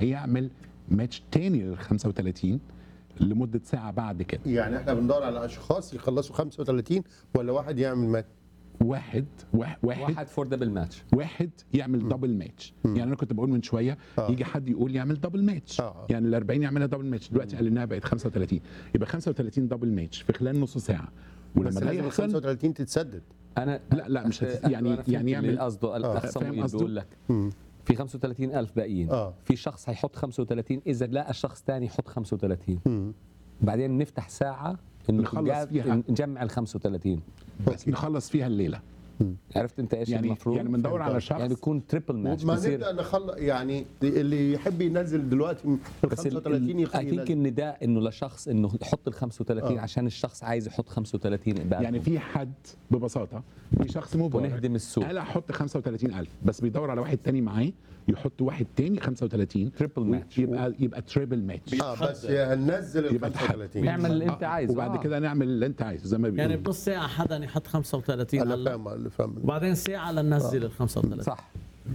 هيعمل ماتش تاني لل 35 لمده ساعه بعد كده يعني احنا بندور على اشخاص يخلصوا 35 ولا واحد يعمل مات واحد واحد واحد, واحد فور دبل ماتش واحد يعمل دبل ماتش يعني انا كنت بقول من شويه آه. يجي حد يقول يعمل دبل ماتش آه. يعني ال 40 يعملها دبل ماتش دلوقتي قال انها بقت 35 يبقى 35 دبل ماتش في خلال نص ساعه ولما بس ده لازم ال يحصل 35 تتسدد انا لا لا مش هت... يعني يعني يعمل قصده الاخ فاهم صموئيل قصده؟ بيقول لك مم. في 35000 باقيين آه. في شخص هيحط 35 اذا لقى شخص ثاني يحط 35 مم. بعدين نفتح ساعه انه نخلص نجاب- فيها. نجمع ال 35 بس نخلص فيها الليله عرفت انت ايش يعني المفروض يعني بندور على شخص يعني يكون تريبل ماتش ما بصير نبدا نخلص يعني اللي يحب ينزل دلوقتي من ال بس 35 اي يخلي ثينك ينزل. النداء انه لشخص انه يحط ال 35 آه. عشان الشخص عايز يحط 35 قبال يعني في حد ببساطه في شخص مبارك ونهدم السوق. قال احط 35000 بس بيدور على واحد تاني معاه يحط واحد تاني 35 Triple match. يبقى يبقى تريبل ماتش اه بس هننزل ال يبقى تحدي. 35 اعمل اللي انت آه، عايزه وبعد آه. كده نعمل اللي انت عايزه زي ما يعني بيقولوا بنص ساعة حدا يحط 35 انا هلا فاهم اللي فاهم وبعدين ساعة لننزل ال 35 صح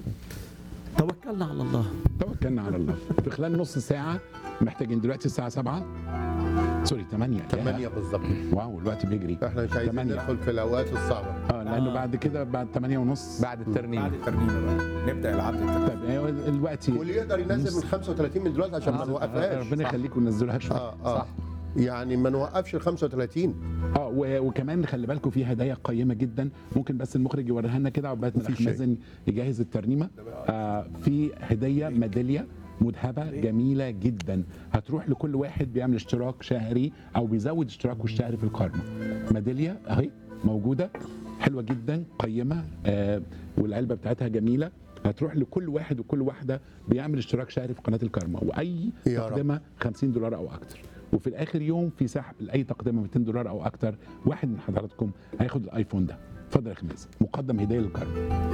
توكلنا على الله توكلنا على الله في خلال نص ساعه محتاجين دلوقتي الساعه 7 سوري 8 8 بالظبط واو الوقت بيجري احنا مش عايزين تمانية. ندخل في الاوقات الصعبه اه لانه بعد كده بعد 8 ونص بعد الترنيم بعد الترنيمه بقى نبدا العد الترنيمه طيب آه، الوقت واللي يقدر ينزل من 35 من دلوقتي عشان ما نوقفهاش ربنا يخليكم نزلوها شويه اه اه صح. يعني ما نوقفش ال 35 اه و- وكمان خلي بالكم في هدايا قيمه جدا ممكن بس المخرج يوريها لنا كده عقبال ما في الأخ شيء. مازن يجهز الترنيمه آه في هديه ميداليه مذهبه جميله جدا هتروح لكل واحد بيعمل اشتراك شهري او بيزود اشتراكه الشهري في القرن ميداليه اهي موجوده حلوه جدا قيمه آه والعلبه بتاعتها جميله هتروح لكل واحد وكل واحده بيعمل اشتراك شهري في قناه الكرمه واي يا رب. تقدمه 50 دولار او اكتر وفي الاخر يوم في سحب لاي تقدمه 200 دولار او اكتر واحد من حضراتكم هياخد الايفون ده اتفضل يا خميس مقدم هديه للكرم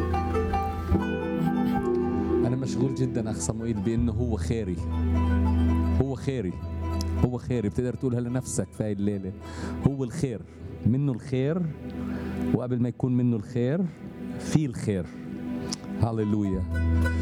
انا مشغول جدا اخ صموئيل بانه هو خيري هو خيري هو خيري بتقدر تقولها لنفسك في هاي الليله هو الخير منه الخير وقبل ما يكون منه الخير في الخير هاليلويا